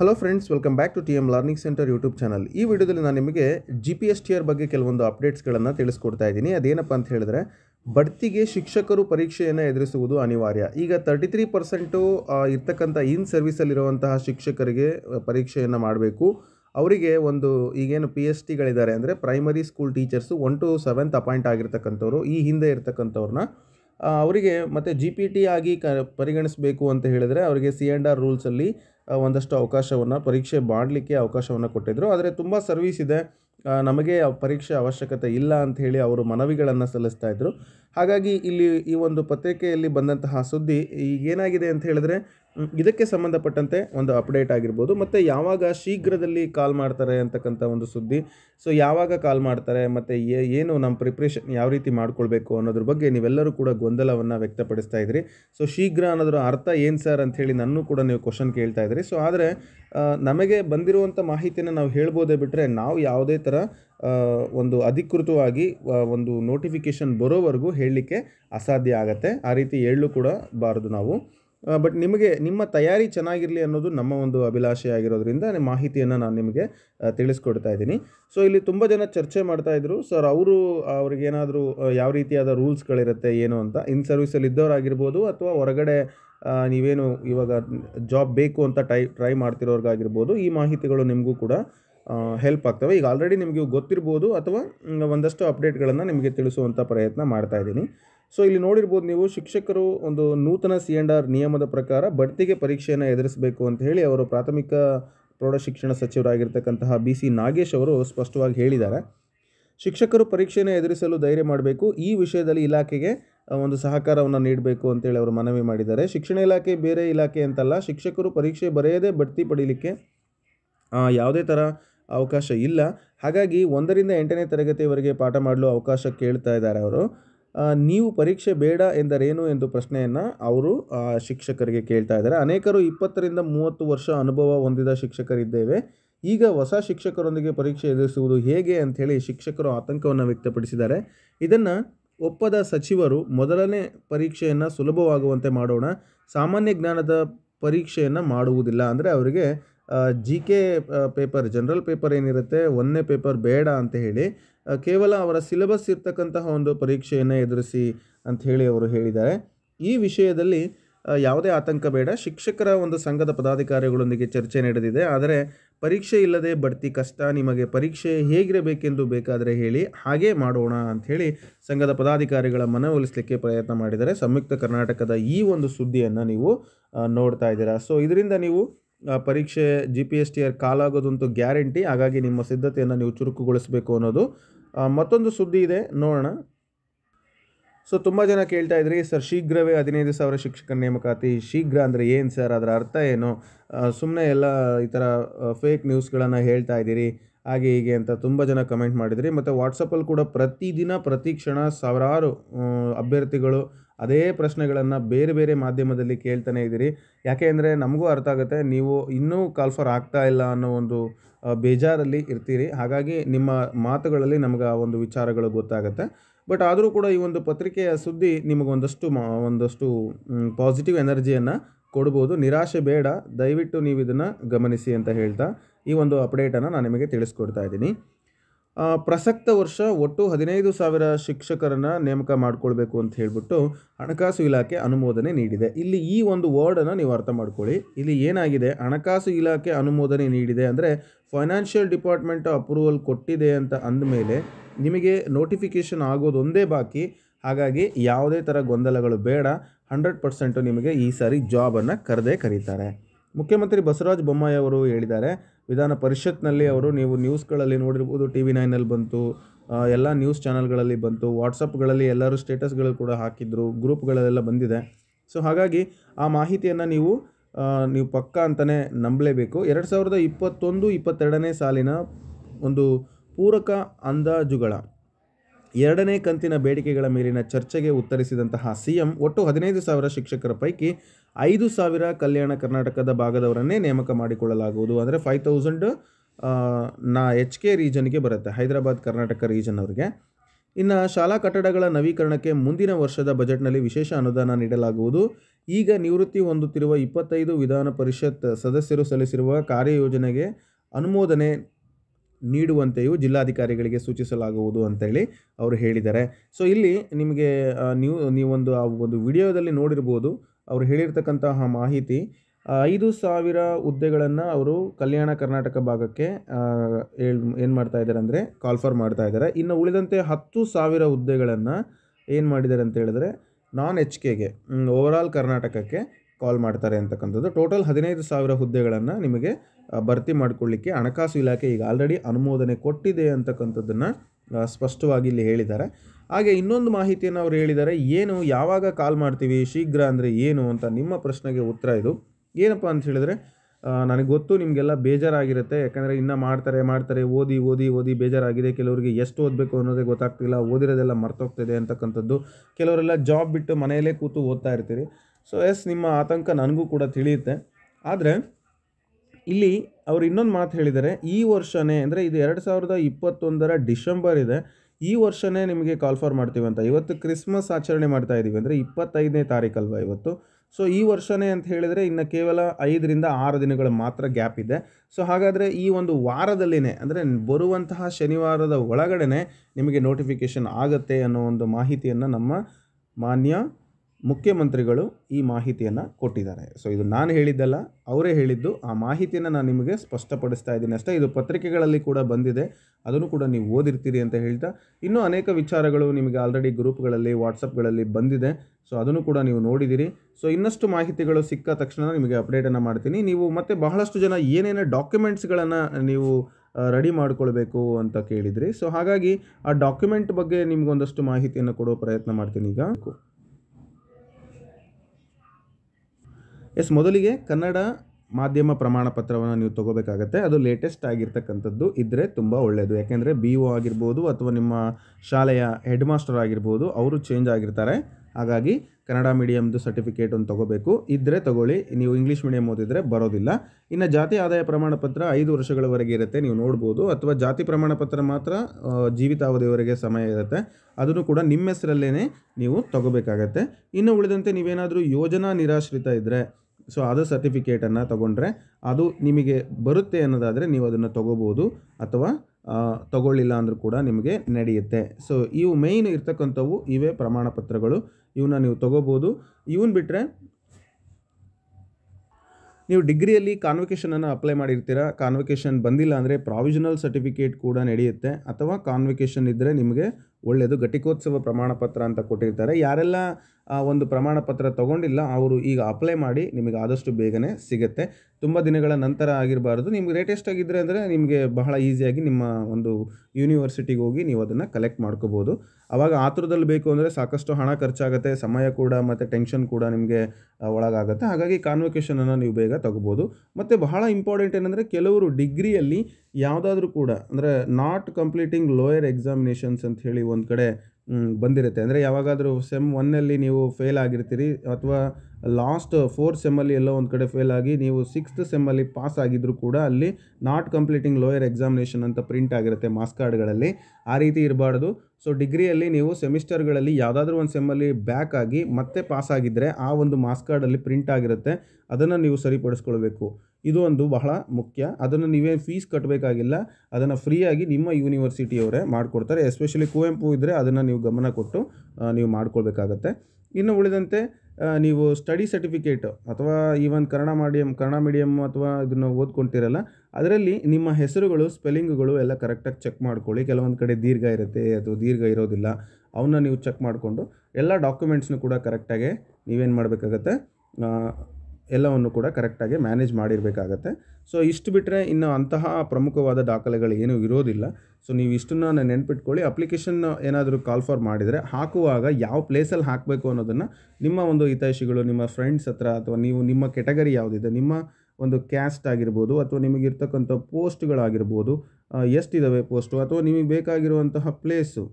hello friends welcome back to T M learning centre YouTube channel ಈ ವಿಡಿಯೋದಲ್ಲಿ ನಾನು ನಿಮಗೆ G P S T R ಬಗ್ಗೆ ಕೆಲವೊಂದು ಅಪ್ಡೇಟ್ಸ್ಗಳನ್ನು ತಿಳಿಸ್ಕೊಡ್ತಾ ಇದ್ದೀನಿ ಅದೇನಪ್ಪ ಅಂತ ಹೇಳಿದ್ರೆ ಬಡ್ತಿಗೆ ಶಿಕ್ಷಕರು ಪರೀಕ್ಷೆಯನ್ನು ಎದುರಿಸುವುದು ಅನಿವಾರ್ಯ ಈಗ ತರ್ಟಿ ತ್ರೀ ಪರ್ಸೆಂಟು ಇರ್ತಕ್ಕಂಥ ಇನ್ ಸರ್ವಿಸಲ್ಲಿರುವಂತಹ ಶಿಕ್ಷಕರಿಗೆ ಆ, ಪರೀಕ್ಷೆಯನ್ನು ಮಾಡಬೇಕು ಅವರಿಗೆ ಒಂದು ಈಗೇನು ಪಿ ಎಸ್ ಟಿಗಳಿದ್ದಾರೆ ಅಂದರೆ primary school teachers one to seventh appoint ಆಗಿರ್ತಕ್ಕಂಥವ್ರು ಈ ಹಿಂದೆ ಇರ್ತಕ್ಕಂಥವ್ರನ್ನ ಆ, ಅವರಿಗೆ ಮತ್ತು ಜಿ ಪಿ ಟಿ ಆಗಿ ಕ ಪರಿಗಣಿಸಬೇಕು ಅಂತ ಹೇಳಿದರೆ ಅವರಿಗೆ ಸಿ ಆ್ಯಂಡ್ ಆರ್ ರೂಲ್ಸಲ್ಲಿ ಆ, ಒಂದಷ್ಟು ಅವಕಾಶವನ್ನು ಪರೀಕ್ಷೆ ಮಾಡಲಿಕ್ಕೆ ಅವಕಾಶವನ್ನು ಕೊಟ್ಟಿದ್ದರು ಆದರೆ ತುಂಬ ಸರ್ವಿಸ್ ಇದೆ ಆ, ನಮಗೆ ಆ ಪರೀಕ್ಷೆ ಅವಶ್ಯಕತೆ ಇಲ್ಲ ಅಂತ ಹೇಳಿ ಅವರು ಮನವಿಗಳನ್ನು ಸಲ್ಲಿಸ್ತಾ ಇದ್ದರು ಹಾಗಾಗಿ ಇಲ್ಲಿ ಈ ಒಂದು ಪತ್ರಿಕೆಯಲ್ಲಿ ಬಂದಂತಹ ಸುದ್ದಿ ಈಗೇನಾಗಿದೆ ಅಂತ ಹೇಳಿದ್ರೆ ಮ್, ಇದಕ್ಕೆ ಸಂಬಂಧಪಟ್ಟಂತೆ ಒಂದು ಅಪ್ಡೇಟ್ ಆಗಿರ್ಬೋದು ಮತ್ತು ಯಾವಾಗ ಶೀಘ್ರದಲ್ಲಿ ಕಾಲ್ ಮಾಡ್ತಾರೆ ಅಂತಕ್ಕಂಥ ಒಂದು ಸುದ್ದಿ ಸೊ ಯಾವಾಗ ಕಾಲ್ ಮಾಡ್ತಾರೆ ಮತ್ತು ಏನು ನಮ್ಮ ಪ್ರಿಪ್ರೇಷನ್ ಯಾವ ರೀತಿ ಮಾಡ್ಕೊಳ್ಬೇಕು ಅನ್ನೋದ್ರ ಬಗ್ಗೆ ನೀವೆಲ್ಲರೂ ಕೂಡ ಗೊಂದಲವನ್ನು ವ್ಯಕ್ತಪಡಿಸ್ತಾ ಇದ್ರಿ ಸೊ ಶೀಘ್ರ ಅನ್ನೋದ್ರ ಅರ್ಥ ಏನು ಸರ್ ಅಂಥೇಳಿ ನನ್ನೂ ಕೂಡ ನೀವು ಕ್ವಶನ್ ಕೇಳ್ತಾ ಇದ್ರಿ ಸೊ ಆದರೆ ನಮಗೆ ಬಂದಿರುವಂಥ ಮಾಹಿತಿಯನ್ನು ನಾವು ಹೇಳ್ಬೋದೇ ಬಿಟ್ಟರೆ ನಾವು ಯಾವುದೇ ಥರ ಆ, ಒಂದು ಅಧಿಕೃತವಾಗಿ ಆ, ಒಂದು ನೋಟಿಫಿಕೇಷನ್ ಬರೋವರೆಗೂ ಹೇಳಲಿಕ್ಕೆ ಅಸಾಧ್ಯ ಆಗತ್ತೆ ಆ ರೀತಿ ಹೇಳಲು ಕೂಡ ಬಾರದು ನಾವು ಬಟ್ ನಿಮಗೆ ನಿಮ್ಮ ತಯಾರಿ ಚೆನ್ನಾಗಿರಲಿ ಅನ್ನೋದು ನಮ್ಮ ಒಂದು ಅಭಿಲಾಷೆ ಆಗಿರೋದ್ರಿಂದ ನಿಮ್ಮ ಮಾಹಿತಿಯನ್ನು ನಾನು ನಿಮಗೆ ಆ, ತಿಳಿಸ್ಕೊಡ್ತಾ ಇದ್ದೀನಿ ಸೊ ಇಲ್ಲಿ ತುಂಬ ಜನ ಚರ್ಚೆ ಮಾಡ್ತಾ ಇದ್ರು ಸರ್ ಅವರು ಅವ್ರಿಗೇನಾದರೂ ಯಾವ ರೀತಿಯಾದ ರೂಲ್ಸ್ಗಳಿರುತ್ತೆ ಏನು ಅಂತ ಇನ್ ಸರ್ವಿಸಲ್ಲಿ ಇದ್ದವರಾಗಿರ್ಬೋದು ಅಥವಾ ಹೊರಗಡೆ ಆ, ನೀವೇನು ಇವಾಗ ಜಾಬ್ ಬೇಕು ಅಂತ ಟೈ ಟ್ರೈ ಮಾಡ್ತಿರೋರ್ಗಾಗಿರ್ಬೋದು ಈ ಮಾಹಿತಿಗಳು ನಿಮಗೂ ಕೂಡ ಹೆಲ್ಪ್ ಆಗ್ತವೆ ಈಗ ಆಲ್ರೆಡಿ ನಿಮಗೆ ಗೊತ್ತಿರ್ಬೋದು ಅಥವಾ ಮ್, ಒಂದಷ್ಟು ಅಪ್ಡೇಟ್ಗಳನ್ನು ನಿಮಗೆ ತಿಳಿಸುವಂಥ ಪ್ರಯತ್ನ ಮಾಡ್ತಾ ಇದ್ದೀನಿ ಸೊ ಇಲ್ಲಿ ನೋಡಿರ್ಬೋದು ನೀವು ಶಿಕ್ಷಕರು ಒಂದು ನೂತನ ಸಿ ಆ್ಯಂಡ್ ಆರ್ ನಿಯಮದ ಪ್ರಕಾರ ಬಡ್ತಿಗೆ ಪರೀಕ್ಷೆಯನ್ನು ಎದುರಿಸಬೇಕು ಅಂತ ಹೇಳಿ ಅವರು ಪ್ರಾಥಮಿಕ ಪ್ರೌಢಶಿಕ್ಷಣ ಸಚಿವರಾಗಿರ್ತಕ್ಕಂತಹ ಬಿ ಸಿ ನಾಗೇಶ್ ಅವರು ಸ್ಪಷ್ಟವಾಗಿ ಹೇಳಿದ್ದಾರೆ ಶಿಕ್ಷಕರು ಪರೀಕ್ಷೆಯನ್ನು ಎದುರಿಸಲು ಧೈರ್ಯ ಮಾಡಬೇಕು ಈ ವಿಷಯದಲ್ಲಿ ಇಲಾಖೆಗೆ ಆ, ಒಂದು ಸಹಕಾರವನ್ನು ನೀಡಬೇಕು ಅಂತೇಳಿ ಅವರು ಮನವಿ ಮಾಡಿದ್ದಾರೆ ಶಿಕ್ಷಣ ಇಲಾಖೆ ಬೇರೆ ಇಲಾಖೆ ಅಂತಲ್ಲ ಶಿಕ್ಷಕರು ಪರೀಕ್ಷೆ ಬರೆಯದೇ ಬಡ್ತಿ ಪಡೀಲಿಕ್ಕೆ ಆ, ಯಾವುದೇ ಥರ ಅವಕಾಶ ಇಲ್ಲ ಹಾಗಾಗಿ ಒಂದರಿಂದ ಎಂಟನೇ ತರಗತಿಯವರೆಗೆ ಪಾಠ ಮಾಡಲು ಅವಕಾಶ ಕೇಳ್ತಾ ಇದ್ದಾರೆ ಅವರು ಆ, ನೀವು ಪರೀಕ್ಷೆ ಬೇಡ ಎಂದರೇನು ಎಂದು ಪ್ರಶ್ನೆಯನ್ನು ಅವರು ಆ, ಶಿಕ್ಷಕರಿಗೆ ಕೇಳ್ತಾ ಇದ್ದಾರೆ ಅನೇಕರು ಇಪ್ಪತ್ತರಿಂದ ಮೂವತ್ತು ವರ್ಷ ಅನುಭವ ಹೊಂದಿದ ಶಿಕ್ಷಕರಿದ್ದೇವೆ ಈಗ ಹೊಸ ಶಿಕ್ಷಕರೊಂದಿಗೆ ಪರೀಕ್ಷೆ ಎದುರಿಸುವುದು ಹೇಗೆ ಅಂಥೇಳಿ ಶಿಕ್ಷಕರು ಆತಂಕವನ್ನು ವ್ಯಕ್ತಪಡಿಸಿದ್ದಾರೆ ಇದನ್ನು ಒಪ್ಪದ ಸಚಿವರು ಮೊದಲನೇ ಪರೀಕ್ಷೆಯನ್ನು ಸುಲಭವಾಗುವಂತೆ ಮಾಡೋಣ ಸಾಮಾನ್ಯ ಜ್ಞಾನದ ಪರೀಕ್ಷೆಯನ್ನು ಮಾಡುವುದಿಲ್ಲ ಅಂದರೆ ಅವರಿಗೆ G K paper general paper ಏನಿರುತ್ತೆ ಒಂದನೇ ಪೇಪರ್ ಬೇಡ ಅಂತ ಹೇಳಿ ಆ, ಕೇವಲ ಅವರ ಸಿಲೆಬಸ್ ಇರ್ತಕ್ಕಂತಹ ಒಂದು ಪರೀಕ್ಷೆಯನ್ನು ಎದುರಿಸಿ ಅಂತ ಹೇಳಿ ಅವರು ಹೇಳಿದ್ದಾರೆ ಈ ವಿಷಯದಲ್ಲಿ ಆ, ಯಾವುದೇ ಆತಂಕ ಬೇಡ ಶಿಕ್ಷಕರ ಒಂದು ಸಂಘದ ಪದಾಧಿಕಾರಿಗಳೊಂದಿಗೆ ಚರ್ಚೆ ನಡೆದಿದೆ ಆದರೆ ಪರೀಕ್ಷೆ ಇಲ್ಲದೆ ಬಡ್ತಿ ಕಷ್ಟ ನಿಮಗೆ ಪರೀಕ್ಷೆ ಹೇಗಿರಬೇಕೆಂದು ಬೇಕಾದರೆ ಹೇಳಿ ಹಾಗೇ ಮಾಡೋಣ ಅಂಥೇಳಿ ಸಂಘದ ಪದಾಧಿಕಾರಿಗಳ ಮನವೊಲಿಸಲಿಕ್ಕೆ ಪ್ರಯತ್ನ ಮಾಡಿದ್ದಾರೆ ಸಂಯುಕ್ತ ಕರ್ನಾಟಕದ ಈ ಒಂದು ಸುದ್ದಿಯನ್ನು ನೀವು ಆ, ನೋಡ್ತಾ ಇದ್ದೀರಾ ಸೊ ಇದರಿಂದ ನೀವು ಆ, ಪರೀಕ್ಷೆ G P S T R ಕಾಲಾಗೋದಂತೂ ಗ್ಯಾರಂಟಿ ಹಾಗಾಗಿ ನಿಮ್ಮ ಸಿದ್ಧತೆಯನ್ನು ನೀವು ಚುರುಕುಗೊಳಿಸಬೇಕು ಅನ್ನೋದು ಆ, ಮತ್ತೊಂದು ಸುದ್ದಿ ಇದೆ ನೋಡೋಣ ಸೊ ತುಂಬ ಜನ ಕೇಳ್ತಾ ಇದ್ರಿ ಸರ್ ಶೀಘ್ರವೇ ಹದಿನೈದು ಸಾವಿರ ಶಿಕ್ಷಕರ ನೇಮಕಾತಿ ಶೀಘ್ರ ಅಂದರೆ ಏನು ಸರ್ ಅದರ ಅರ್ಥ ಏನು ಸುಮ್ಮನೆ ಎಲ್ಲ ಈ ಥರ ಫೇಕ್ ನ್ಯೂಸ್ಗಳನ್ನು ಹೇಳ್ತಾ ಇದ್ದೀರಿ ಹಾಗೆ ಹೀಗೆ ಅಂತ ತುಂಬ ಜನ ಕಮೆಂಟ್ ಮಾಡಿದ್ರಿ ಮತ್ತು ವಾಟ್ಸಪ್ಪಲ್ಲಿ ಕೂಡ ಪ್ರತಿದಿನ ಪ್ರತಿ ಕ್ಷಣ ಸಾವಿರಾರು ಆ, ಅಭ್ಯರ್ಥಿಗಳು ಅದೇ ಪ್ರಶ್ನೆಗಳನ್ನು ಬೇರೆ ಬೇರೆ ಮಾಧ್ಯಮದಲ್ಲಿ ಕೇಳ್ತಾನೆ ಇದ್ದೀರಿ ಯಾಕೆ ಅಂದರೆ ನಮಗೂ ಅರ್ಥ ಆಗುತ್ತೆ ನೀವು ಇನ್ನೂ ಕಾಲ್ಫರ್ ಆಗ್ತಾ ಇಲ್ಲ ಅನ್ನೋ ಒಂದು ಆ, ಬೇಜಾರಲ್ಲಿ ಇರ್ತೀರಿ ಹಾಗಾಗಿ ನಿಮ್ಮ ಮಾತುಗಳಲ್ಲಿ ನಮಗೆ ಆ ಒಂದು ವಿಚಾರಗಳು ಗೊತ್ತಾಗುತ್ತೆ ಬಟ್ ಆದರೂ ಕೂಡ ಈ ಒಂದು ಪತ್ರಿಕೆಯ ಸುದ್ದಿ ನಿಮಗೊಂದಷ್ಟು ಮಾ ಒಂದಷ್ಟು ಪಾಸಿಟಿವ್ ಎನರ್ಜಿಯನ್ನು ಕೊಡ್ಬೋದು ನಿರಾಶೆ ಬೇಡ ದಯವಿಟ್ಟು ನೀವು ಇದನ್ನು ಗಮನಿಸಿ ಅಂತ ಹೇಳ್ತಾ ಈ ಒಂದು ಅಪ್ಡೇಟನ್ನು ನಾನು ನಿಮಗೆ ತಿಳಿಸ್ಕೊಡ್ತಾ ಇದ್ದೀನಿ ಆ, ಪ್ರಸಕ್ತ ವರ್ಷ ಒಟ್ಟು ಹದಿನೈದು ಸಾವಿರ ಶಿಕ್ಷಕರನ್ನು ನೇಮಕ ಮಾಡಿಕೊಳ್ಬೇಕು ಅಂತ ಹೇಳಿಬಿಟ್ಟು ಹಣಕಾಸು ಇಲಾಖೆ ಅನುಮೋದನೆ ನೀಡಿದೆ ಇಲ್ಲಿ ಈ ಒಂದು ವರ್ಡನ್ನು ನೀವು ಅರ್ಥ ಮಾಡ್ಕೊಳ್ಳಿ ಇಲ್ಲಿ ಏನಾಗಿದೆ ಹಣಕಾಸು ಇಲಾಖೆ ಅನುಮೋದನೆ ನೀಡಿದೆ ಅಂದರೆ ಫೈನಾನ್ಷಿಯಲ್ ಡಿಪಾರ್ಟ್ಮೆಂಟ್ ಅಪ್ರೂವಲ್ ಕೊಟ್ಟಿದೆ ಅಂತ ಅಂದಮೇಲೆ ನಿಮಗೆ ನೋಟಿಫಿಕೇಷನ್ ಆಗೋದು ಒಂದೇ ಬಾಕಿ ಹಾಗಾಗಿ ಯಾವುದೇ ಥರ ಗೊಂದಲಗಳು ಬೇಡ ಹಂಡ್ರೆಡ್ ಪರ್ಸೆಂಟು ನಿಮಗೆ ಈ ಸಾರಿ ಜಾಬನ್ನು ಕರೆದೇ ಕರೀತಾರೆ ಮುಖ್ಯಮಂತ್ರಿ ಬಸವರಾಜ ಬೊಮ್ಮಾಯಿ ಅವರು ಹೇಳಿದ್ದಾರೆ ವಿಧಾನ ಪರಿಷತ್ನಲ್ಲಿ ಅವರು ನೀವು ನ್ಯೂಸ್ಗಳಲ್ಲಿ ನೋಡಿರ್ಬೋದು ಟಿ ವಿ ನೈನಲ್ಲಿ ಬಂತು ಆ, ಎಲ್ಲ ನ್ಯೂಸ್ ಚಾನಲ್ಗಳಲ್ಲಿ ಬಂತು ವಾಟ್ಸಪ್ಗಳಲ್ಲಿ ಎಲ್ಲರೂ ಸ್ಟೇಟಸ್ಗಳು ಕೂಡ ಹಾಕಿದ್ರು ಗ್ರೂಪ್ಗಳಲ್ಲೆಲ್ಲ ಬಂದಿದೆ ಸೊ ಹಾಗಾಗಿ ಆ ಮಾಹಿತಿಯನ್ನು ನೀವು ಆ, ನೀವು ಪಕ್ಕ ಅಂತಲೇ ನಂಬಲೇಬೇಕು ಎರಡು ಸಾವಿರದ ಇಪ್ಪತ್ತೊಂದು ಇಪ್ಪತ್ತೆರಡನೇ ಸಾಲಿನ ಒಂದು ಪೂರಕ ಅಂದಾಜುಗಳ ಎರಡನೇ ಕಂತಿನ ಬೇಡಿಕೆಗಳ ಮೇಲಿನ ಚರ್ಚೆಗೆ ಉತ್ತರಿಸಿದಂತಹ ಸಿ ಎಂ ಒಟ್ಟು ಹದಿನೈದು ಸಾವಿರ ಶಿಕ್ಷಕರ ಪೈಕಿ ಐದು ಸಾವಿರ ಕಲ್ಯಾಣ ಕರ್ನಾಟಕದ ಭಾಗದವರನ್ನೇ ನೇಮಕ ಮಾಡಿಕೊಳ್ಳಲಾಗುವುದು ಅಂದರೆ ಫೈವ್ ತೌಸಂಡ್ ನಾ ಎಚ್ ಕೆ ರೀಜನ್ಗೆ ಬರುತ್ತೆ ಹೈದರಾಬಾದ್ ಕರ್ನಾಟಕ ರೀಜನ್ ಅವರಿಗೆ ಇನ್ನು ಶಾಲಾ ಕಟ್ಟಡಗಳ ನವೀಕರಣಕ್ಕೆ ಮುಂದಿನ ವರ್ಷದ ಬಜೆಟ್ನಲ್ಲಿ ವಿಶೇಷ ಅನುದಾನ ನೀಡಲಾಗುವುದು ಈಗ ನಿವೃತ್ತಿ ಹೊಂದುತ್ತಿರುವ ಇಪ್ಪತ್ತೈದು ವಿಧಾನ ಪರಿಷತ್ ಸದಸ್ಯರು ಸಲ್ಲಿಸಿರುವ ಕಾರ್ಯಯೋಜನೆಗೆ ಅನುಮೋದನೆ ನೀಡುವಂತೆಯೂ ಜಿಲ್ಲಾಧಿಕಾರಿಗಳಿಗೆ ಸೂಚಿಸಲಾಗುವುದು ಅಂತೇಳಿ ಅವರು ಹೇಳಿದ್ದಾರೆ ಸೊ ಇಲ್ಲಿ ನಿಮಗೆ ಆ, ನೀವು ನೀವೊಂದು ಆ ಒಂದು ವಿಡಿಯೋದಲ್ಲಿ ನೋಡಿರ್ಬೋದು ಅವರು ಹೇಳಿರ್ತಕ್ಕಂತಹ ಮಾಹಿತಿ ಆ, ಐದು ಸಾವಿರ ಹುದ್ದೆಗಳನ್ನು ಅವರು ಕಲ್ಯಾಣ ಕರ್ನಾಟಕ ಭಾಗಕ್ಕೆ ಏನು ಮಾಡ್ತಾ ಇದ್ದಾರೆ ಅಂದರೆ ಕಾಲ್ಫರ್ ಮಾಡ್ತಾ ಇದ್ದಾರೆ ಇನ್ನು ಉಳಿದಂತೆ ಹತ್ತು ಸಾವಿರ ಹುದ್ದೆಗಳನ್ನು ಏನು ಮಾಡಿದ್ದಾರೆ ಅಂತ ಹೇಳಿದ್ರೆ ನಾನ್ ಎಚ್ ಕೆಗೆ ಓವರಾಲ್ ಕರ್ನಾಟಕಕ್ಕೆ ಕಾಲ್ ಮಾಡ್ತಾರೆ ಅಂತಕ್ಕಂಥದ್ದು ಟೋಟಲ್ ಹದಿನೈದು ಸಾವಿರ ಹುದ್ದೆಗಳನ್ನು ನಿಮಗೆ ಆ, ಭರ್ತಿ ಮಾಡಿಕೊಳ್ಳಿಕ್ಕೆ ಹಣಕಾಸು ಇಲಾಖೆ ಈಗ ಆಲ್ರೆಡಿ ಅನುಮೋದನೆ ಕೊಟ್ಟಿದೆ ಅಂತಕ್ಕಂಥದ್ದನ್ನು ಆ, ಸ್ಪಷ್ಟವಾಗಿ ಇಲ್ಲಿ ಹೇಳಿದ್ದಾರೆ ಹಾಗೆ ಇನ್ನೊಂದು ಮಾಹಿತಿಯನ್ನು ಅವರು ಹೇಳಿದ್ದಾರೆ ಏನು ಯಾವಾಗ ಕಾಲ್ ಮಾಡ್ತೀವಿ ಶೀಘ್ರ ಅಂದರೆ ಏನು ಅಂತ ನಿಮ್ಮ ಪ್ರಶ್ನೆಗೆ ಉತ್ತರ ಇದು ಏನಪ್ಪ ಅಂತ ಹೇಳಿದ್ರೆ ಆ, ನನಗೆ ಗೊತ್ತು ನಿಮಗೆಲ್ಲ ಬೇಜಾರಾಗಿರುತ್ತೆ ಯಾಕಂದರೆ ಇನ್ನೂ ಮಾಡ್ತಾರೆ ಮಾಡ್ತಾರೆ ಓದಿ ಓದಿ ಓದಿ ಬೇಜಾರಾಗಿದೆ ಕೆಲವರಿಗೆ ಎಷ್ಟು ಓದಬೇಕು ಅನ್ನೋದೇ ಗೊತ್ತಾಗ್ತಿಲ್ಲ ಓದಿರೋದೆಲ್ಲ ಮರ್ತೋಗ್ತಿದೆ ಅಂತಕ್ಕಂಥದ್ದು ಕೆಲವರೆಲ್ಲ ಜಾಬ್ ಬಿಟ್ಟು ಮನೆಯಲ್ಲೇ ಕೂತು ಓದ್ತಾ ಇರ್ತೀರಿ ಸೊ ಎಸ್ ನಿಮ್ಮ ಆತಂಕ ನನಗೂ ಕೂಡ ತಿಳಿಯುತ್ತೆ ಆದರೆ ಇಲ್ಲಿ ಅವರು ಇನ್ನೊಂದು ಮಾತು ಹೇಳಿದ್ದಾರೆ ಈ ವರ್ಷನೇ ಅಂದರೆ ಇದು ಎರಡು ಸಾವಿರದ ಇಪ್ಪತ್ತೊಂದರ ಡಿಸೆಂಬರ್ ಇದೆ ಈ ವರ್ಷನೇ ನಿಮಗೆ ಕಾಲ್ಫಾರ್ ಮಾಡ್ತೀವಿ ಅಂತ ಇವತ್ತು ಕ್ರಿಸ್ಮಸ್ ಆಚರಣೆ ಮಾಡ್ತಾ ಇದ್ದೀವಿ ಅಂದರೆ ಇಪ್ಪತ್ತೈದನೇ ತಾರೀಕಲ್ವಾ ಇವತ್ತು ಸೊ ಈ ವರ್ಷನೇ ಅಂತ ಹೇಳಿದರೆ ಇನ್ನು ಕೇವಲ ಐದರಿಂದ ಆರು ದಿನಗಳ ಮಾತ್ರ ಗ್ಯಾಪ್ ಇದೆ ಸೊ ಹಾಗಾದರೆ ಈ ಒಂದು ವಾರದಲ್ಲಿನೇ ಅಂದರೆ ಬರುವಂತಹ ಶನಿವಾರದ ಒಳಗಡೆನೆ ನಿಮಗೆ ನೋಟಿಫಿಕೇಷನ್ ಆಗುತ್ತೆ ಅನ್ನೋ ಒಂದು ಮಾಹಿತಿಯನ್ನು ನಮ್ಮ ಮಾನ್ಯ ಮುಖ್ಯಮಂತ್ರಿಗಳು ಈ ಮಾಹಿತಿಯನ್ನು ಕೊಟ್ಟಿದ್ದಾರೆ ಸೊ ಇದು ನಾನು ಹೇಳಿದ್ದಲ್ಲ ಅವರೇ ಹೇಳಿದ್ದು ಆ ಮಾಹಿತಿಯನ್ನು ನಾನು ನಿಮಗೆ ಸ್ಪಷ್ಟಪಡಿಸ್ತಾ ಇದ್ದೀನಿ ಅಷ್ಟೇ ಇದು ಪತ್ರಿಕೆಗಳಲ್ಲಿ ಕೂಡ ಬಂದಿದೆ ಅದನ್ನು ಕೂಡ ನೀವು ಓದಿರ್ತೀರಿ ಅಂತ ಹೇಳ್ತಾ ಇನ್ನೂ ಅನೇಕ ವಿಚಾರಗಳು ನಿಮಗೆ ಆಲ್ರೆಡಿ ಗ್ರೂಪ್ಗಳಲ್ಲಿ ವಾಟ್ಸಪ್ಗಳಲ್ಲಿ ಬಂದಿದೆ ಸೊ ಅದನ್ನು ಕೂಡ ನೀವು ನೋಡಿದ್ದೀರಿ ಸೊ ಇನ್ನಷ್ಟು ಮಾಹಿತಿಗಳು ಸಿಕ್ಕ ತಕ್ಷಣ ನಿಮಗೆ ಅಪ್ಡೇಟನ್ನು ಮಾಡ್ತೀನಿ ನೀವು ಮತ್ತೆ ಬಹಳಷ್ಟು ಜನ ಏನೇನು ಡಾಕ್ಯುಮೆಂಟ್ಸ್ಗಳನ್ನು ನೀವು ರೆಡಿ ಮಾಡ್ಕೊಳ್ಬೇಕು ಅಂತ ಕೇಳಿದ್ರಿ ಸೊ ಹಾಗಾಗಿ ಆ ಡಾಕ್ಯುಮೆಂಟ್ ಬಗ್ಗೆ ನಿಮ್ಗೊಂದಷ್ಟು ಮಾಹಿತಿಯನ್ನು ಕೊಡೋ ಪ್ರಯತ್ನ ಮಾಡ್ತೀನಿ ಈಗ ಎಸ್ ಮೊದಲಿಗೆ ಕನ್ನಡ ಮಾಧ್ಯಮ ಪ್ರಮಾಣ ಪತ್ರವನ್ನು ನೀವು ತೊಗೋಬೇಕಾಗತ್ತೆ ಅದು ಲೇಟೆಸ್ಟ್ ಆಗಿರ್ತಕ್ಕಂಥದ್ದು ಇದ್ದರೆ ತುಂಬ ಒಳ್ಳೆಯದು ಯಾಕೆಂದರೆ ಬಿ ಒ ಆಗಿರ್ಬೋದು ಅಥವಾ ನಿಮ್ಮ ಶಾಲೆಯ ಹೆಡ್ ಮಾಸ್ಟರ್ ಆಗಿರ್ಬೋದು ಅವರು ಚೇಂಜ್ ಆಗಿರ್ತಾರೆ ಹಾಗಾಗಿ ಕನ್ನಡ ಮೀಡಿಯಮ್ದು ಸರ್ಟಿಫಿಕೇಟ್ ಒಂದು ತೊಗೋಬೇಕು ಇದ್ದರೆ ತಗೊಳ್ಳಿ ನೀವು ಇಂಗ್ಲೀಷ್ ಮೀಡಿಯಮ್ ಓದಿದರೆ ಬರೋದಿಲ್ಲ ಇನ್ನು ಜಾತಿ ಆದಾಯ ಪ್ರಮಾಣ ಪತ್ರ ಐದು ವರ್ಷಗಳವರೆಗೆ ಇರುತ್ತೆ ನೀವು ನೋಡ್ಬೋದು ಅಥವಾ ಜಾತಿ ಪ್ರಮಾಣ ಪತ್ರ ಮಾತ್ರ ಆ, ಜೀವಿತಾವಧಿಯವರೆಗೆ ಸಮಯ ಇರುತ್ತೆ ಅದನ್ನು ಕೂಡ ನಿಮ್ಮ ಹೆಸರಲ್ಲೇ ನೀವು ತಗೋಬೇಕಾಗತ್ತೆ ಇನ್ನು ಉಳಿದಂತೆ ನೀವೇನಾದರೂ ಯೋಜನಾ ನಿರಾಶ್ರಿತ ಇದ್ದರೆ ಸೊ ಅದು ಸರ್ಟಿಫಿಕೇಟನ್ನು ತೊಗೊಂಡ್ರೆ ಅದು ನಿಮಗೆ ಬರುತ್ತೆ ಅನ್ನೋದಾದರೆ ನೀವು ಅದನ್ನು ತೊಗೋಬೋದು ಅಥವಾ ಆ, ತಗೊಳ್ಳಿಲ್ಲ ಅಂದರೂ ಕೂಡ ನಿಮಗೆ ನಡೆಯುತ್ತೆ ಸೊ ಇವು ಮೇಯ್ನ್ ಇರ್ತಕ್ಕಂಥವು ಇವೇ ಪ್ರಮಾಣ ಪತ್ರಗಳು ಇವನ್ನ ನೀವು ತೊಗೋಬೋದು ಇವನ್ ಬಿಟ್ಟರೆ ನೀವು ಡಿಗ್ರಿಯಲ್ಲಿ ಕಾನ್ವಿಕೇಷನನ್ನು ಅಪ್ಲೈ ಮಾಡಿರ್ತೀರಾ ಕಾನ್ವಿಕೇಷನ್ ಬಂದಿಲ್ಲ ಅಂದರೆ ಪ್ರಾವಿಷನಲ್ ಸರ್ಟಿಫಿಕೇಟ್ ಕೂಡ ನಡೆಯುತ್ತೆ ಅಥವಾ ಕಾನ್ವಿಕೇಷನ್ ಇದ್ದರೆ ನಿಮಗೆ ಒಳ್ಳೆಯದು ಘಟಿಕೋತ್ಸವ ಪ್ರಮಾಣ ಪತ್ರ ಅಂತ ಕೊಟ್ಟಿರ್ತಾರೆ ಯಾರೆಲ್ಲ ಆ ಒಂದು ಪ್ರಮಾಣ ಪತ್ರ ತಗೊಂಡಿಲ್ಲ ಅವರು ಈಗ ಅಪ್ಲೈ ಮಾಡಿ ನಿಮಗೆ ಆದಷ್ಟು ಬೇಗನೆ ಸಿಗುತ್ತೆ ತುಂಬ ದಿನಗಳ ನಂತರ ಆಗಿರಬಾರ್ದು ನಿಮ್ಗೆ ರೇಟೆಸ್ಟ್ ಆಗಿದ್ದರೆ ಅಂದರೆ ನಿಮಗೆ ಬಹಳ ಈಸಿಯಾಗಿ ನಿಮ್ಮ ಒಂದು ಯೂನಿವರ್ಸಿಟಿಗೆ ಹೋಗಿ ನೀವು ಅದನ್ನು ಕಲೆಕ್ಟ್ ಮಾಡ್ಕೋಬೋದು ಆವಾಗ ಆತುರದಲ್ಲಿ ಬೇಕು ಅಂದರೆ ಸಾಕಷ್ಟು ಹಣ ಖರ್ಚಾಗುತ್ತೆ ಸಮಯ ಕೂಡ ಮತ್ತು ಟೆನ್ಷನ್ ಕೂಡ ನಿಮಗೆ ಆ, ಒಳಗಾಗುತ್ತೆ ಹಾಗಾಗಿ ಕಾನ್ವೊಕೇಷನನ್ನು ನೀವು ಬೇಗ ತಗೋಬೋದು ಮತ್ತು ಬಹಳ ಇಂಪಾರ್ಟೆಂಟ್ ಏನಂದರೆ ಕೆಲವರು ಡಿಗ್ರಿಯಲ್ಲಿ ಯಾವುದಾದ್ರೂ ಕೂಡ ಅಂದರೆ ನಾಟ್ ಕಂಪ್ಲೀಟಿಂಗ್ ಲೋಯರ್ ಎಕ್ಸಾಮಿನೇಷನ್ಸ್ ಅಂತ ಹೇಳಿ ಒಂದು ಕಡೆ ಮ್, ಬಂದಿರುತ್ತೆ ಅಂದರೆ ಯಾವಾಗಾದರೂ ಸೆಮ್ ಒನ್ನಲ್ಲಿ ನೀವು ಫೇಲ್ ಆಗಿರ್ತೀರಿ ಅಥವಾ ಲಾಸ್ಟ್ ಫೋರ್ತ್ ಸೆಮ್ಮಲ್ಲಿ ಎಲ್ಲೋ ಒಂದು ಕಡೆ ಫೇಲ್ ಆಗಿ ನೀವು ಸಿಕ್ಸ್ತ್ ಸೆಮ್ಮಲ್ಲಿ ಪಾಸ್ ಆಗಿದ್ದರೂ ಕೂಡ ಅಲ್ಲಿ ನಾಟ್ ಕಂಪ್ಲೀಟಿಂಗ್ ಲೋಯರ್ ಎಕ್ಸಾಮಿನೇಷನ್ ಅಂತ ಪ್ರಿಂಟ್ ಆಗಿರುತ್ತೆ ಮಾರ್ಕ್ಸ್ ಕಾರ್ಡ್ಗಳಲ್ಲಿ ಆ ರೀತಿ ಇರಬಾರ್ದು ಸೊ ಡಿಗ್ರಿಯಲ್ಲಿ ನೀವು ಸೆಮಿಸ್ಟರ್ಗಳಲ್ಲಿ ಯಾವುದಾದ್ರೂ ಒಂದು ಸೆಮ್ಮಲ್ಲಿ ಬ್ಯಾಕ್ ಆಗಿ ಮತ್ತೆ ಪಾಸ್ ಆಗಿದ್ದರೆ ಆ ಒಂದು ಮಾರ್ಕ್ಸ್ ಕಾರ್ಡಲ್ಲಿ ಪ್ರಿಂಟ್ ಆಗಿರುತ್ತೆ ಅದನ್ನು ನೀವು ಸರಿಪಡಿಸ್ಕೊಳ್ಬೇಕು ಇದು ಒಂದು ಬಹಳ ಮುಖ್ಯ ಅದನ್ನು ನೀವೇ ಫೀಸ್ ಕಟ್ಟಬೇಕಾಗಿಲ್ಲ ಅದನ್ನು ಫ್ರೀಯಾಗಿ ನಿಮ್ಮ ಯೂನಿವರ್ಸಿಟಿಯವರೇ ಮಾಡಿಕೊಡ್ತಾರೆ ಎಸ್ಪೆಷಲಿ ಕುವೆಂಪು ಇದ್ದರೆ ಅದನ್ನು ನೀವು ಗಮನ ಕೊಟ್ಟು ಆ, ನೀವು ಮಾಡ್ಕೊಳ್ಬೇಕಾಗತ್ತೆ ಇನ್ನು ಉಳಿದಂತೆ ಆ, ನೀವು ಸ್ಟಡಿ ಸರ್ಟಿಫಿಕೇಟ್ ಅಥವಾ even Kannada medium Kannada medium ಅಥವಾ ಇದನ್ನು ಓದ್ಕೊಳ್ತಿರಲ್ಲ ಅದರಲ್ಲಿ ನಿಮ್ಮ ಹೆಸರುಗಳು ಸ್ಪೆಲ್ಲಿಂಗ್ಗಳು ಎಲ್ಲ ಕರೆಕ್ಟಾಗಿ ಚೆಕ್ ಮಾಡ್ಕೊಳ್ಳಿ ಕೆಲವೊಂದು ಕಡೆ ದೀರ್ಘ ಇರುತ್ತೆ ಅಥವಾ ದೀರ್ಘ ಇರೋದಿಲ್ಲ ಅವನ್ನ ನೀವು ಚೆಕ್ ಮಾಡಿಕೊಂಡು ಎಲ್ಲ ಡಾಕ್ಯುಮೆಂಟ್ಸ್ನು ಕೂಡ ಕರೆಕ್ಟಾಗಿ ನೀವೇನು ಮಾಡಬೇಕಾಗತ್ತೆ ಎಲ್ಲವನ್ನು ಕೂಡ ಕರೆಕ್ಟಾಗಿ ಮ್ಯಾನೇಜ್ ಮಾಡಿರಬೇಕಾಗತ್ತೆ ಸೊ ಇಷ್ಟು ಬಿಟ್ಟರೆ ಇನ್ನು ಅಂತಹ ಪ್ರಮುಖವಾದ ದಾಖಲೆಗಳು ಏನೂ ಇರೋದಿಲ್ಲ ಸೊ ನೀವು ಇಷ್ಟನ್ನು ನೆನ್ಪಿಟ್ಕೊಳ್ಳಿ ಅಪ್ಲಿಕೇಶನ್ ಏನಾದರೂ ಕಾಲ್ ಫಾರ್ ಮಾಡಿದರೆ ಹಾಕುವಾಗ ಯಾವ ಪ್ಲೇಸಲ್ಲಿ ಹಾಕಬೇಕು ಅನ್ನೋದನ್ನು ನಿಮ್ಮ ಒಂದು ಹಿತೈಷಿಗಳು ನಿಮ್ಮ ಫ್ರೆಂಡ್ಸ್ ಹತ್ರ ಅಥವಾ ನೀವು ನಿಮ್ಮ ಕೆಟಗರಿ ಯಾವುದಿದೆ ನಿಮ್ಮ ಒಂದು ಕ್ಯಾಸ್ಟ್ ಆಗಿರ್ಬೋದು ಅಥವಾ ನಿಮಗಿರ್ತಕ್ಕಂಥ ಪೋಸ್ಟ್ಗಳಾಗಿರ್ಬೋದು ಆ, ಎಷ್ಟಿದ್ದಾವೆ ಪೋಸ್ಟು ಅಥವಾ ನಿಮಗೆ ಬೇಕಾಗಿರುವಂತಹ ಪ್ಲೇಸು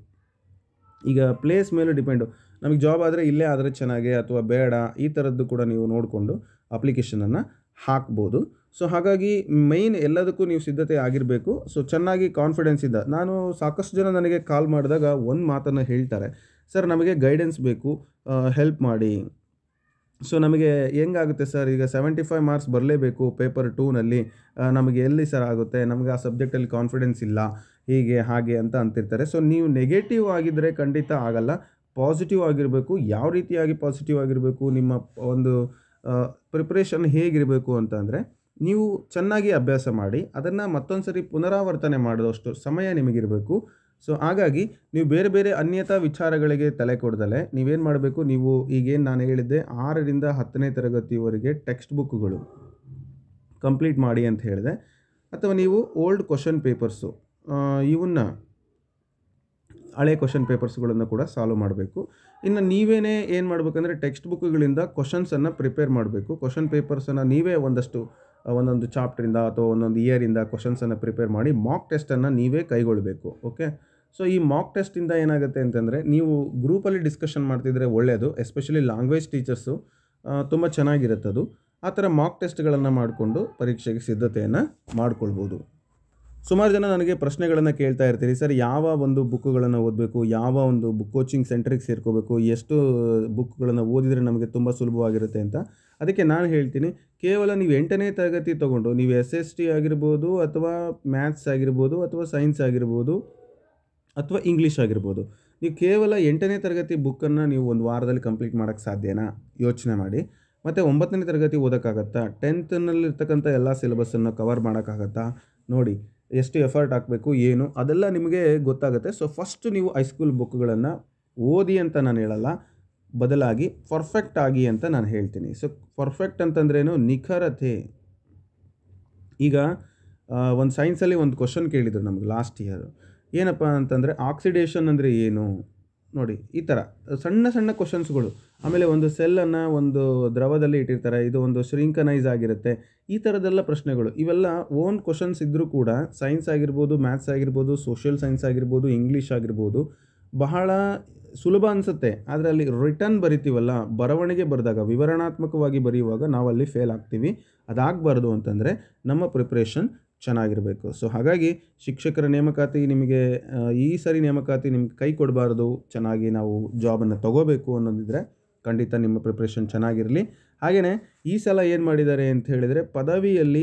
ಈಗ ಪ್ಲೇಸ್ ಮೇಲೆ ಡಿಪೆಂಡು ನಮಗೆ ಜಾಬ್ ಆದರೆ ಇಲ್ಲೇ ಆದರೆ ಚೆನ್ನಾಗೆ ಅಥವಾ ಬೇಡ ಈ ಥರದ್ದು ಕೂಡ ನೀವು ನೋಡಿಕೊಂಡು ಅಪ್ಲಿಕೇಶನನ್ನು ಹಾಕ್ಬೋದು ಸೊ ಹಾಗಾಗಿ ಮೈನ್ ಎಲ್ಲದಕ್ಕೂ ನೀವು ಸಿದ್ಧತೆ ಆಗಿರಬೇಕು ಸೊ ಚೆನ್ನಾಗಿ ಕಾನ್ಫಿಡೆನ್ಸ್ ಇದ್ದ ನಾನು ಸಾಕಷ್ಟು ಜನ ನನಗೆ ಕಾಲ್ ಮಾಡಿದಾಗ ಒಂದು ಮಾತನ್ನು ಹೇಳ್ತಾರೆ ಸರ್ ನಮಗೆ ಗೈಡೆನ್ಸ್ ಬೇಕು ಹೆಲ್ಪ್ ಮಾಡಿ ಸೊ ನಮಗೆ ಹೆಂಗಾಗುತ್ತೆ ಸರ್ ಈಗ ಸೆವೆಂಟಿ ಫೈವ್ ಮಾರ್ಕ್ಸ್ ಬರಲೇಬೇಕು ಪೇಪರ್ ಟೂನಲ್ಲಿ ನಮಗೆ ಎಲ್ಲಿ ಸರ್ ಆಗುತ್ತೆ ನಮಗೆ ಆ ಸಬ್ಜೆಕ್ಟಲ್ಲಿ ಕಾನ್ಫಿಡೆನ್ಸ್ ಇಲ್ಲ ಹೀಗೆ ಹಾಗೆ ಅಂತ ಅಂತಿರ್ತಾರೆ ಸೊ ನೀವು ನೆಗೆಟಿವ್ ಆಗಿದ್ದರೆ ಖಂಡಿತ ಆಗಲ್ಲ ಪಾಸಿಟಿವ್ ಆಗಿರಬೇಕು ಯಾವ ರೀತಿಯಾಗಿ ಪಾಸಿಟಿವ್ ಆಗಿರಬೇಕು ನಿಮ್ಮ ಒಂದು ಪ್ರಿಪ್ರೇಷನ್ ಹೇಗಿರಬೇಕು ಅಂತಂದರೆ ನೀವು ಚೆನ್ನಾಗಿ ಅಭ್ಯಾಸ ಮಾಡಿ ಅದನ್ನು ಮತ್ತೊಂದು ಸರಿ ಪುನರಾವರ್ತನೆ ಮಾಡೋದಷ್ಟು ಸಮಯ ನಿಮಗಿರಬೇಕು ಸೊ ಹಾಗಾಗಿ ನೀವು ಬೇರೆ ಬೇರೆ ಅನ್ಯತಾ ವಿಚಾರಗಳಿಗೆ ತಲೆ ಕೊಡ್ದಲೆ ನೀವೇನು ಮಾಡಬೇಕು ನೀವು ಈಗೇನು ನಾನು ಹೇಳಿದ್ದೆ ಆರರಿಂದ ಹತ್ತನೇ ತರಗತಿವರೆಗೆ ಟೆಕ್ಸ್ಟ್ ಬುಕ್ಗಳು ಕಂಪ್ಲೀಟ್ ಮಾಡಿ ಅಂತ ಹೇಳಿದೆ ಅಥವಾ ನೀವು ಓಲ್ಡ್ ಕ್ವಶನ್ ಪೇಪರ್ಸು ಇವನ್ನ ಹಳೆ ಕ್ವಶನ್ ಪೇಪರ್ಸ್ಗಳನ್ನು ಕೂಡ ಸಾಲ್ವ್ ಮಾಡಬೇಕು ಇನ್ನು ನೀವೇನೇ ಏನು ಮಾಡಬೇಕಂದ್ರೆ ಟೆಕ್ಸ್ಟ್ ಬುಕ್ಗಳಿಂದ ಕ್ವಶನ್ಸನ್ನು ಪ್ರಿಪೇರ್ ಮಾಡಬೇಕು ಕ್ವಶನ್ ಪೇಪರ್ಸನ್ನು ನೀವೇ ಒಂದಷ್ಟು ಆ, ಒಂದೊಂದು ಚಾಪ್ಟ್ರಿಂದ ಅಥವಾ ಒಂದೊಂದು ಇಯರಿಂದ ಕ್ವಶನ್ಸನ್ನು ಪ್ರಿಪೇರ್ ಮಾಡಿ ಮಾಕ್ ಟೆಸ್ಟನ್ನು ನೀವೇ ಕೈಗೊಳ್ಳಬೇಕು ಓಕೆ ಸೊ ಈ ಮಾಕ್ ಟೆಸ್ಟಿಂದ ಏನಾಗುತ್ತೆ ಅಂತಂದರೆ ನೀವು ಗ್ರೂಪಲ್ಲಿ ಡಿಸ್ಕಷನ್ ಮಾಡ್ತಿದ್ರೆ ಒಳ್ಳೆಯದು ಎಸ್ಪೆಷಲಿ ಲ್ಯಾಂಗ್ವೇಜ್ ಟೀಚರ್ಸು ತುಂಬ ಚೆನ್ನಾಗಿರುತ್ತೆ ಅದು ಆ ಥರ ಮಾಕ್ ಟೆಸ್ಟ್ಗಳನ್ನು ಮಾಡಿಕೊಂಡು ಪರೀಕ್ಷೆಗೆ ಸಿದ್ಧತೆಯನ್ನು ಮಾಡ್ಕೊಳ್ಬೋದು ಸುಮಾರು ಜನ ನನಗೆ ಪ್ರಶ್ನೆಗಳನ್ನು ಕೇಳ್ತಾ ಇರ್ತೀರಿ ಸರ್ ಯಾವ ಒಂದು ಬುಕ್ಗಳನ್ನು ಓದಬೇಕು ಯಾವ ಒಂದು ಬುಕ್ ಕೋಚಿಂಗ್ ಸೆಂಟ್ರಿಗೆ ಸೇರ್ಕೋಬೇಕು ಎಷ್ಟು ಬುಕ್ಗಳನ್ನು ಓದಿದರೆ ನಮಗೆ ತುಂಬ ಸುಲಭವಾಗಿರುತ್ತೆ ಅಂತ ಅದಕ್ಕೆ ನಾನು ಹೇಳ್ತೀನಿ ಕೇವಲ ನೀವು ಎಂಟನೇ ತರಗತಿ ತೊಗೊಂಡು ನೀವು ಎಸ್ ಎಸ್ ಟಿ ಆಗಿರ್ಬೋದು ಅಥವಾ ಮ್ಯಾಥ್ಸ್ ಆಗಿರ್ಬೋದು ಅಥವಾ ಸೈನ್ಸ್ ಆಗಿರ್ಬೋದು ಅಥವಾ ಇಂಗ್ಲೀಷ್ ಆಗಿರ್ಬೋದು ನೀವು ಕೇವಲ ಎಂಟನೇ ತರಗತಿ ಬುಕ್ಕನ್ನು ನೀವು ಒಂದು ವಾರದಲ್ಲಿ ಕಂಪ್ಲೀಟ್ ಮಾಡೋಕ್ಕೆ ಸಾಧ್ಯನಾ ಯೋಚನೆ ಮಾಡಿ ಮತ್ತು ಒಂಬತ್ತನೇ ತರಗತಿ ಓದೋಕ್ಕಾಗತ್ತಾ ಟೆಂತ್ನಲ್ಲಿರ್ತಕ್ಕಂಥ ಎಲ್ಲ ಸಿಲೆಬಸ್ಸನ್ನು ಕವರ್ ಮಾಡೋಕ್ಕಾಗತ್ತಾ ನೋಡಿ ಎಷ್ಟು ಎಫರ್ಟ್ ಹಾಕಬೇಕು ಏನು ಅದೆಲ್ಲ ನಿಮಗೆ ಗೊತ್ತಾಗುತ್ತೆ ಸೊ ಫಸ್ಟ್ ನೀವು ಹೈಸ್ಕೂಲ್ ಬುಕ್ಗಳನ್ನು ಓದಿ ಅಂತ ನಾನು ಹೇಳಲ್ಲ ಬದಲಾಗಿ ಪರ್ಫೆಕ್ಟ್ ಆಗಿ ಅಂತ ನಾನು ಹೇಳ್ತೀನಿ ಸೊ ಪರ್ಫೆಕ್ಟ್ ಅಂತಂದ್ರೇನು ನಿಖರತೆ ಈಗ ಒಂದು ಸೈನ್ಸಲ್ಲಿ ಒಂದು ಕ್ವಶನ್ ಕೇಳಿದರು ನಮಗೆ ಲಾಸ್ಟ್ ಇಯರ್ ಏನಪ್ಪ ಅಂತಂದರೆ ಆಕ್ಸಿಡೇಷನ್ ಅಂದರೆ ಏನು ನೋಡಿ ಈ ಥರ ಸಣ್ಣ ಸಣ್ಣ ಕ್ವಶನ್ಸ್ಗಳು ಆಮೇಲೆ ಒಂದು ಸೆಲ್ಲನ್ನು ಒಂದು ದ್ರವದಲ್ಲಿ ಇಟ್ಟಿರ್ತಾರೆ ಇದು ಒಂದು ಶ್ರಿಂಕನೈಸ್ ಆಗಿರುತ್ತೆ ಈ ಥರದ್ದೆಲ್ಲ ಪ್ರಶ್ನೆಗಳು ಇವೆಲ್ಲ ಓನ್ ಕ್ವಶನ್ಸ್ ಇದ್ದರೂ ಕೂಡ ಸೈನ್ಸ್ ಆಗಿರ್ಬೋದು ಮ್ಯಾಥ್ಸ್ ಆಗಿರ್ಬೋದು ಸೋಷಿಯಲ್ ಸೈನ್ಸ್ ಆಗಿರ್ಬೋದು ಇಂಗ್ಲೀಷ್ ಆಗಿರ್ಬೋದು ಬಹಳ ಸುಲಭ ಅನಿಸುತ್ತೆ ಆದರೆ ಅಲ್ಲಿ ರಿಟರ್ನ್ ಬರಿತೀವಲ್ಲ ಬರವಣಿಗೆ ಬರೆದಾಗ ವಿವರಣಾತ್ಮಕವಾಗಿ ಬರೆಯುವಾಗ ನಾವಲ್ಲಿ ಫೇಲ್ ಆಗ್ತೀವಿ ಅದಾಗಬಾರ್ದು ಅಂತಂದರೆ ನಮ್ಮ ಪ್ರಿಪ್ರೇಷನ್ ಚೆನ್ನಾಗಿರಬೇಕು ಸೊ ಹಾಗಾಗಿ ಶಿಕ್ಷಕರ ನೇಮಕಾತಿ ನಿಮಗೆ ಆ, ಈ ಸರಿ ನೇಮಕಾತಿ ನಿಮ್ಗೆ ಕೈ ಕೊಡಬಾರ್ದು ಚೆನ್ನಾಗಿ ನಾವು ಜಾಬನ್ನು ತಗೋಬೇಕು ಅನ್ನೋದಿದ್ರೆ ಖಂಡಿತ ನಿಮ್ಮ ಪ್ರಿಪ್ರೇಷನ್ ಚೆನ್ನಾಗಿರಲಿ ಹಾಗೆಯೇ ಈ ಸಲ ಏನು ಮಾಡಿದ್ದಾರೆ ಅಂತ ಹೇಳಿದರೆ ಪದವಿಯಲ್ಲಿ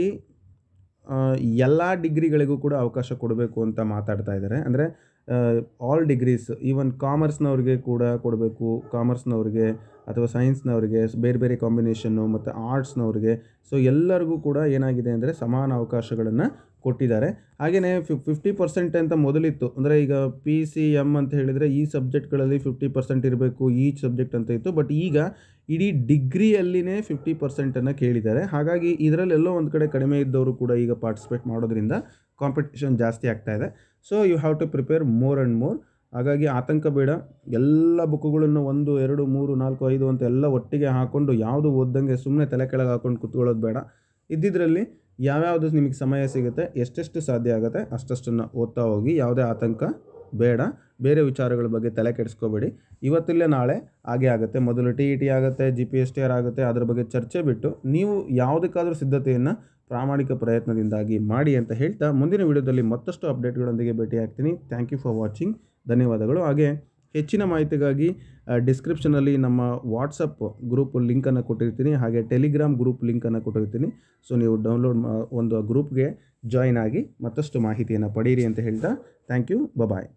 ಎಲ್ಲ ಡಿಗ್ರಿಗಳಿಗೂ ಕೂಡ ಅವಕಾಶ ಕೊಡಬೇಕು ಅಂತ ಮಾತಾಡ್ತಾ ಇದ್ದಾರೆ ಅಂದರೆ ಆಲ್ ಡಿಗ್ರೀಸ್ ಈವನ್ ಕಾಮರ್ಸ್ನವ್ರಿಗೆ ಕೂಡ ಕೊಡಬೇಕು ಕಾಮರ್ಸ್ನವ್ರಿಗೆ ಅಥವಾ ಸೈನ್ಸ್ನವ್ರಿಗೆ ಬೇರೆ ಬೇರೆ ಕಾಂಬಿನೇಷನ್ನು ಮತ್ತು ಆರ್ಟ್ಸ್ನವ್ರಿಗೆ ಸೊ ಎಲ್ಲರಿಗೂ ಕೂಡ ಏನಾಗಿದೆ ಅಂದರೆ ಸಮಾನ ಅವಕಾಶಗಳನ್ನು ಕೊಟ್ಟಿದ್ದಾರೆ ಹಾಗೆಯೇ ಫಿಫ್ ಫಿಫ್ಟಿ ಪರ್ಸೆಂಟ್ ಅಂತ ಮೊದಲಿತ್ತು ಅಂದರೆ ಈಗ ಪಿ ಸಿ ಎಮ್ ಅಂತ ಹೇಳಿದರೆ ಈ ಸಬ್ಜೆಕ್ಟ್ಗಳಲ್ಲಿ ಫಿಫ್ಟಿ ಪರ್ಸೆಂಟ್ ಇರಬೇಕು ಈ ಸಬ್ಜೆಕ್ಟ್ ಅಂತ ಇತ್ತು ಬಟ್ ಈಗ ಇಡೀ ಡಿಗ್ರಿಯಲ್ಲಿನೇ ಫಿಫ್ಟಿ ಪರ್ಸೆಂಟನ್ನು ಕೇಳಿದ್ದಾರೆ ಹಾಗಾಗಿ ಇದರಲ್ಲೆಲ್ಲೋ ಒಂದು ಕಡೆ ಕಡಿಮೆ ಇದ್ದವರು ಕೂಡ ಈಗ ಪಾರ್ಟಿಸಿಪೇಟ್ ಮಾಡೋದ್ರಿಂದ ಕಾಂಪಿಟೇಷನ್ ಜಾಸ್ತಿ ಆಗ್ತಾ ಇದೆ so you have to prepare more and more ಹಾಗಾಗಿ ಆತಂಕ ಬೇಡ ಎಲ್ಲ ಬುಕ್ಗಳನ್ನು ಒಂದು ಎರಡು ಮೂರು ನಾಲ್ಕು ಐದು ಅಂತ ಎಲ್ಲ ಒಟ್ಟಿಗೆ ಹಾಕ್ಕೊಂಡು ಯಾವುದು ಓದ್ದಂಗೆ ಸುಮ್ಮನೆ ತಲೆ ಕೆಳಗೆ ಹಾಕ್ಕೊಂಡು ಕುತ್ಕೊಳ್ಳೋದು ಬೇಡ ಇದ್ದಿದ್ರಲ್ಲಿ ಯಾವ್ಯಾವುದು ನಿಮಗೆ ಸಮಯ ಸಿಗುತ್ತೆ ಎಷ್ಟೆಷ್ಟು ಸಾಧ್ಯ ಆಗುತ್ತೆ ಅಷ್ಟಷ್ಟನ್ನು ಓದ್ತಾ ಹೋಗಿ ಯಾವುದೇ ಆತಂಕ ಬೇಡ ಬೇರೆ ವಿಚಾರಗಳ ಬಗ್ಗೆ ತಲೆ ಕೆಡಿಸ್ಕೋಬೇಡಿ ಇವತ್ತಿಲ್ಲೇ ನಾಳೆ ಹಾಗೆ ಆಗುತ್ತೆ ಮೊದಲು ಟಿ ಇ ಟಿ ಆಗುತ್ತೆ G P S T R ಆಗುತ್ತೆ ಅದ್ರ ಬಗ್ಗೆ ಚರ್ಚೆ ಬಿಟ್ಟು ನೀವು ಯಾವುದಕ್ಕಾದ್ರೂ ಸಿದ್ಧತೆಯನ್ನು ಪ್ರಾಮಾಣಿಕ ಪ್ರಯತ್ನದಿಂದಾಗಿ ಮಾಡಿ ಅಂತ ಹೇಳ್ತಾ ಮುಂದಿನ ವಿಡಿಯೋದಲ್ಲಿ ಮತ್ತಷ್ಟು ಅಪ್ಡೇಟ್ಗಳೊಂದಿಗೆ ಭೇಟಿ ಆಗ್ತೀನಿ ಥ್ಯಾಂಕ್ ಯು ಫಾರ್ ವಾಚಿಂಗ್ ಧನ್ಯವಾದಗಳು ಹಾಗೆ ಹೆಚ್ಚಿನ ಮಾಹಿತಿಗಾಗಿ ಡಿಸ್ಕ್ರಿಪ್ಷನಲ್ಲಿ ನಮ್ಮ ವಾಟ್ಸಪ್ ಗ್ರೂಪ್ ಲಿಂಕನ್ನು ಕೊಟ್ಟಿರ್ತೀನಿ ಹಾಗೆ ಟೆಲಿಗ್ರಾಮ್ ಗ್ರೂಪ್ ಲಿಂಕನ್ನು ಕೊಟ್ಟಿರ್ತೀನಿ ಸೊ ನೀವು ಡೌನ್ಲೋಡ್ ಮಾ ಒಂದು ಗ್ರೂಪ್ಗೆ ಜಾಯ್ನ್ ಆಗಿ ಮತ್ತಷ್ಟು ಮಾಹಿತಿಯನ್ನು ಪಡೀರಿ ಅಂತ ಹೇಳ್ತಾ ಥ್ಯಾಂಕ್ ಯು ಬಾಯ್